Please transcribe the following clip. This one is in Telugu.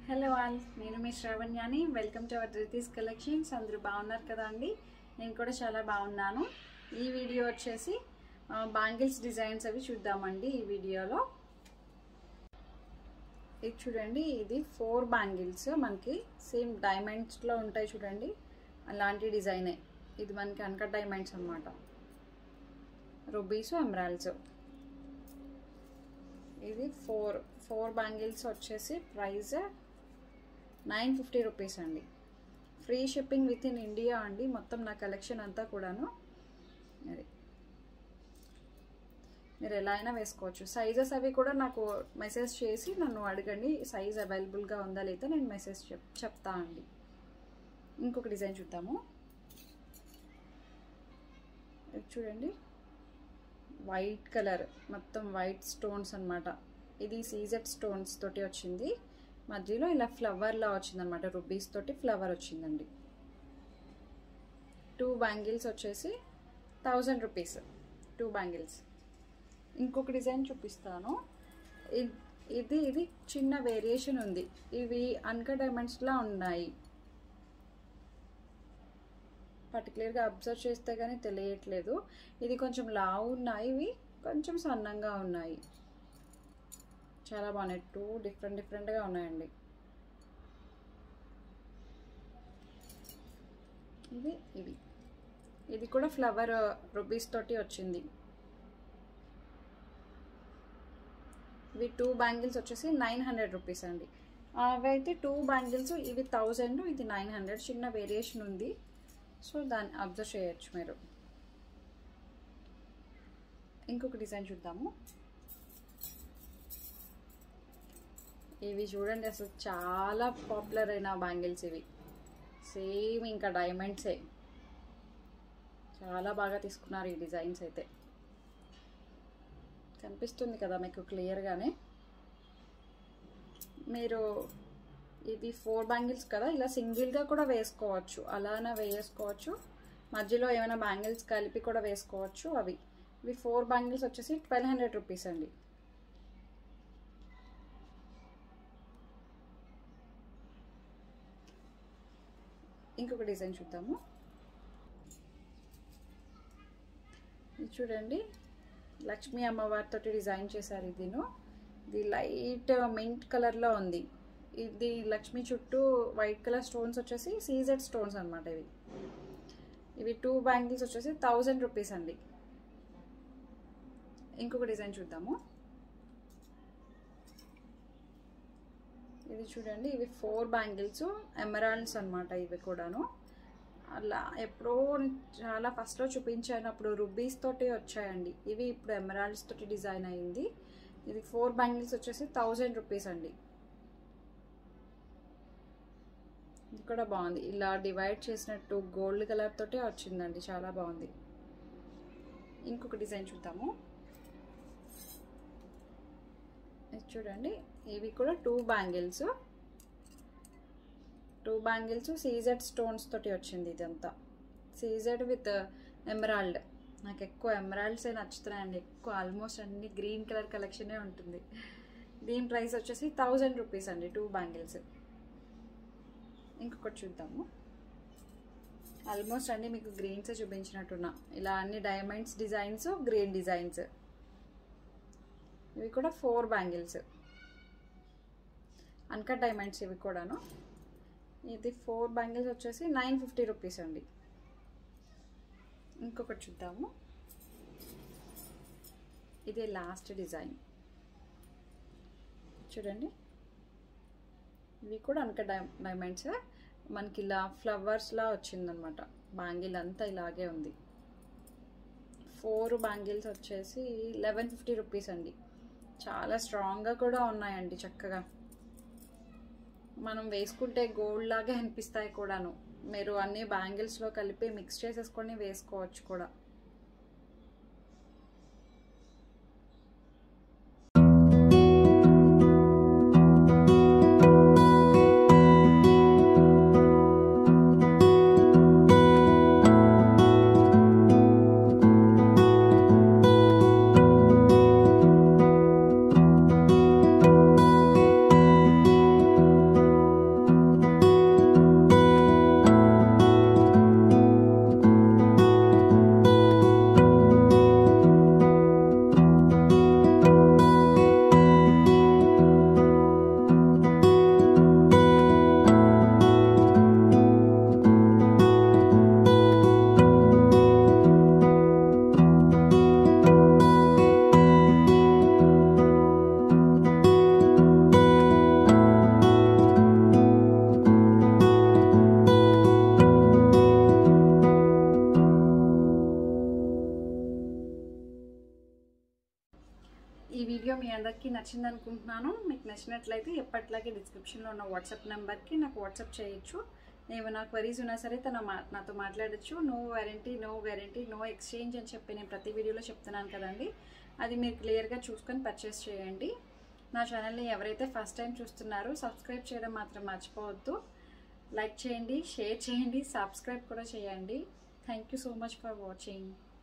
హలో ఆల్ నేను మీ శ్రావణ్యాని welcome to our Rithi's collections అందరూ బాగున్నారు కదా అండి నేను కూడా చాలా బాగున్నాను ఈ వీడియో వచ్చేసి బ్యాంగిల్స్ డిజైన్స్ అవి చూద్దామండి ఈ వీడియోలో ఇది చూడండి ఇది ఫోర్ బ్యాంగిల్స్ మనకి సేమ్ డైమండ్స్లో ఉంటాయి చూడండి అలాంటి డిజైనే ఇది మనకి అన్కట్ డైమండ్స్ అనమాట రుబీస్ ఎమరాల్డ్స్ ఇది ఫోర్ ఫోర్ బ్యాంగిల్స్ వచ్చేసి ప్రైస్ నైన్ ఫిఫ్టీ రూపీస్ అండి free shipping within India అండి మొత్తం నా కలెక్షన్ అంతా కూడాను అది మీరు ఎలా అయినా వేసుకోవచ్చు సైజెస్ అవి కూడా నాకు మెసేజ్ చేసి నన్ను అడగండి సైజ్ అవైలబుల్గా ఉందా లేదా నేను మెసేజ్ చెప్ చెప్తా అండి ఇంకొక డిజైన్ చూద్దాము చూడండి వైట్ కలర్ మొత్తం వైట్ స్టోన్స్ అనమాట ఇది సీజెడ్ స్టోన్స్ తోటి వచ్చింది మధ్యలో ఇలా ఫ్లవర్లా వచ్చిందనమాట రుబీస్ తోటి ఫ్లవర్ వచ్చిందండి టూ బ్యాంగిల్స్ వచ్చేసి థౌజండ్ రూపీస్ టూ బ్యాంగిల్స్ ఇంకొక డిజైన్ చూపిస్తాను ఇది ఇది చిన్న వేరియేషన్ ఉంది ఇవి అన్క డైమండ్స్లా ఉన్నాయి పర్టికులర్గా అబ్జర్వ్ చేస్తే కానీ తెలియట్లేదు ఇది కొంచెం లావు ఉన్నాయి ఇవి కొంచెం సన్నంగా ఉన్నాయి చాలా బాగున్నాయి టూ డిఫరెంట్ డిఫరెంట్గా ఉన్నాయండి ఇవి ఇవి ఇది కూడా ఫ్లవర్ రుబీస్ తోటి వచ్చింది ఇవి టూ బ్యాంగిల్స్ వచ్చేసి నైన్ హండ్రెడ్ రూపీస్ అండి అవి అయితే టూ బ్యాంగిల్స్ ఇవి థౌజండ్ ఇది నైన్ హండ్రెడ్ చిన్న వేరియేషన్ ఉంది సో దాన్ని అబ్జర్వ్ చేయొచ్చు మీరు ఇంకొక డిజైన్ చూద్దాము ఇవి చూడండి అసలు చాలా పాపులర్ అయిన బ్యాంగిల్స్ ఇవి సేమ్ ఇంకా డైమండ్సే చాలా బాగా తీసుకున్నారు ఈ డిజైన్స్ అయితే కనిపిస్తుంది కదా మీకు క్లియర్గానే మీరు ఇవి ఫోర్ బ్యాంగిల్స్ కదా ఇలా సింగిల్గా కూడా వేసుకోవచ్చు అలానే వేసుకోవచ్చు మధ్యలో ఏమైనా బ్యాంగిల్స్ కలిపి కూడా వేసుకోవచ్చు అవి ఇవి ఫోర్ బ్యాంగిల్స్ వచ్చేసి ట్వెల్వ్ హండ్రెడ్ రూపీస్ అండి ఇంకొక డిజైన్ చూద్దాము ఇది చూడండి లక్ష్మీ అమ్మవారితో డిజైన్ చేశారు ఇదిను ఇది లైట్ మింట్ కలర్లో ఉంది ఇది లక్ష్మి చుట్టూ వైట్ కలర్ స్టోన్స్ వచ్చేసి సీజెడ్ స్టోన్స్ అనమాట ఇవి ఇవి టూ బ్యాంగిల్స్ వచ్చేసి థౌజండ్ రూపీస్ అండి ఇంకొక డిజైన్ చూద్దాము ఇది చూడండి ఇవి ఫోర్ బ్యాంగిల్స్ ఎమరాల్డ్స్ అనమాట ఇవి కూడాను అలా ఎప్పుడో చాలా ఫస్ట్లో చూపించాను అప్పుడు రుబీస్ తోటి వచ్చాయండి ఇవి ఇప్పుడు ఎమరాల్డ్స్ తోటి డిజైన్ అయింది ఇది ఫోర్ బ్యాంగిల్స్ వచ్చేసి థౌజండ్ రూపీస్ అండి ఇది కూడా బాగుంది ఇలా డివైడ్ చేసినట్టు గోల్డ్ కలర్ తోటే వచ్చిందండి చాలా బాగుంది ఇంకొక డిజైన్ చూద్దాము చూడండి ఇవి కూడా two bangles two bangles CZ stones తోటి వచ్చింది ఇదంతా సీజెడ్ విత్ ఎమరాల్డ్ నాకు ఎక్కువ ఎమరాల్డ్సే నచ్చుతున్నాయండి ఎక్కువ ఆల్మోస్ట్ అన్ని గ్రీన్ కలర్ కలెక్షనే ఉంటుంది దీని ప్రైస్ వచ్చేసి థౌజండ్ రూపీస్ అండి టూ బ్యాంగిల్స్ ఇంకొకటి చూద్దాము ఆల్మోస్ట్ అన్ని మీకు గ్రీన్స్ చూపించినట్టున్నా ఇలా అన్ని డైమండ్స్ డిజైన్స్ గ్రీన్ డిజైన్స్ ఇవి కూడా ఫోర్ బ్యాంగిల్స్ అన్కట్ డైమండ్స్ ఇవి కూడాను ఇది ఫోర్ బ్యాంగిల్స్ వచ్చేసి నైన్ ఫిఫ్టీ రూపీస్ అండి ఇంకొకటి చూద్దాము ఇది లాస్ట్ డిజైన్ చూడండి ఇవి కూడా అనక డై డైమండ్స్ మనకి ఇలా ఫ్లవర్స్లా వచ్చిందనమాట బ్యాంగిల్ అంతా ఇలాగే ఉంది ఫోర్ బ్యాంగిల్స్ వచ్చేసి లెవెన్ ఫిఫ్టీ రూపీస్ అండి చాలా స్ట్రాంగ్గా కూడా ఉన్నాయండి చక్కగా మనం వేసుకుంటే గోల్డ్ లాగే అనిపిస్తాయి కూడాను మీరు అన్ని బ్యాంగిల్స్లో కలిపి మిక్స్ చేసేసుకొని వేసుకోవచ్చు కూడా నచ్చింది అనుకుంటున్నాను మీకు నచ్చినట్లయితే ఎప్పట్లాగే డిస్క్రిప్షన్లో ఉన్న వాట్సాప్ నెంబర్కి నాకు వాట్సాప్ చేయొచ్చు ఏమైనా క్వరీస్ ఉన్నా సరే తన మా నాతో మాట్లాడచ్చు no warranty no guarantee no exchange అని చెప్పి నేను ప్రతి వీడియోలో చెప్తున్నాను కదండి అది మీరు క్లియర్గా చూసుకొని పర్చేస్ చేయండి నా ఛానల్ని ఎవరైతే ఫస్ట్ టైం చూస్తున్నారో సబ్స్క్రైబ్ చేయడం మాత్రం మర్చిపోవద్దు లైక్ చేయండి షేర్ చేయండి సబ్స్క్రైబ్ కూడా చేయండి thank you so much for watching